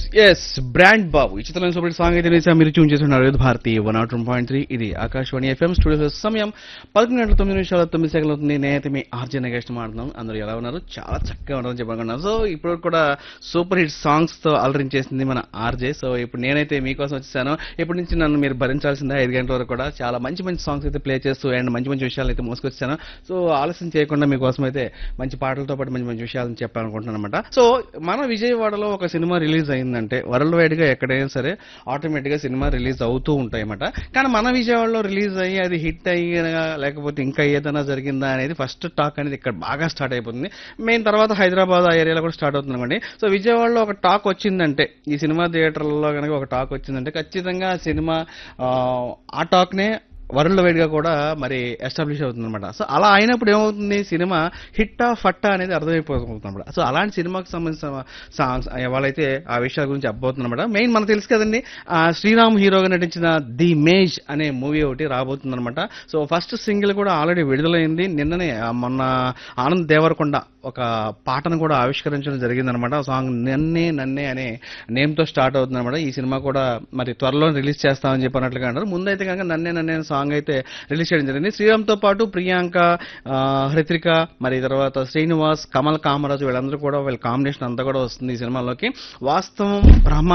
yes brand బాబు ఈ చిత్రంలో super song అయితే నిలిచా మీరు ట్యూన్ చేస్తున్నారు రేదు Bharati one not one point three ఇది ఆకాశవాణి ఎఫ్ఎం స్టూడియో సమయం పదకొండు గంటల తొమ్మిది నిమిషాల తొమ్మిది సెకండ్లు అవుతుంది నేనైతే మీ ఆర్జే నగేష్ మాట్లాడుతున్నాం అందరూ ఎలా ఉన్నారు చాలా చక్కగా ఉన్నారని చెప్పనుకున్నాను సో ఇప్పుడు కూడా సూపర్ హిట్ సాంగ్స్ తో అలరించేసింది మన ఆర్జే సో ఇప్పుడు నేనైతే మీకోసం వచ్చేసాను ఇప్పటి నుంచి నన్ను మీరు భరించాల్సిందే ఐదు గంటల వరకు కూడా చాలా మంచి మంచి సాంగ్స్ అయితే ప్లే చేస్తూ అండ్ మంచి మంచి విషయాలు అయితే మోసుకొచ్చాను సో ఆలస్యం చేయకుండా మీకోసం అయితే మంచి పాటలతో పాటు మంచి మంచి విషయాలను చెప్పాలనుకుంటున్నాను అనమాట సో మన విజయవాడలో ఒక సినిమా రిలీజ్ అయిందంటే వరల్డ్ వైడ్ గా ఎక్కడైనా సరే ఆటోమేటిక్ గా సినిమా రిలీజ్ అవుతూ ఉంటాయి అన్నమాట కానీ మన విజయవాడలో రిలీజ్ అయ్యి అది హిట్ అయ్యినా లేకపోతే ఇంకా ఏదైనా జరిగిందా అనేది ఫస్ట్ టాక్ అనేది ఇక్కడ బాగా స్టార్ట్ అయిపోతుంది మెయిన్ తర్వాత హైదరాబాద్ ఆ ఏరియాలో కూడా స్టార్ట్ అవుతుంది అనుకోండి సో విజయవాడలో ఒక టాక్ వచ్చిందంటే ఈ సినిమా థియేటర్లలో కనుక ఒక టాక్ వచ్చిందంటే ఖచ్చితంగా ఆ సినిమా ఆ, ఆ టాక్నే వరల్డ్ వైడ్ గా కూడా మరి ఎస్టాబ్లిష్ అవుతుంది అనమాట సో అలా అయినప్పుడు ఏమవుతుంది సినిమా హిట్టా ఫట్టా అనేది అర్థమైపోతుంది అనమాట సో అలాంటి సినిమాకి సంబంధించిన సాంగ్స్ వాళ్ళైతే ఆ విషయాల గురించి అబ్బోతుంది అనమాట మెయిన్ మనకు తెలుసు కదండి ఆ శ్రీరామ్ హీరోగా నటించిన ది మేజ్ అనే మూవీ ఒకటి రాబోతుంది అనమాట సో ఫస్ట్ సింగిల్ కూడా ఆల్రెడీ విడుదలైంది నిన్ననే ఆ, మొన్న ఆనంద్ దేవరకొండ ఒక పాటను కూడా ఆవిష్కరించడం జరిగిందనమాట ఆ సాంగ్ నన్నే నన్నే అనే నేమ్ తో స్టార్ట్ అవుతుంది అనమాట ఈ సినిమా కూడా మరి త్వరలో రిలీజ్ చేస్తామని చెప్పినట్లుగా అంటారు ముందైతే కనుక నన్నే నన్నే అనే సాంగ్ అయితే రిలీజ్ చేయడం జరిగింది శ్రీరామ్ తో పాటు ప్రియాంక ఆ, హృతిక మరి తర్వాత శ్రీనివాస్ కమల్ కామరాజు వీళ్ళందరూ కూడా వీళ్ళ కాంబినేషన్ అంతా కూడా వస్తుంది ఈ సినిమాలోకి వాస్తవం బ్రహ్మ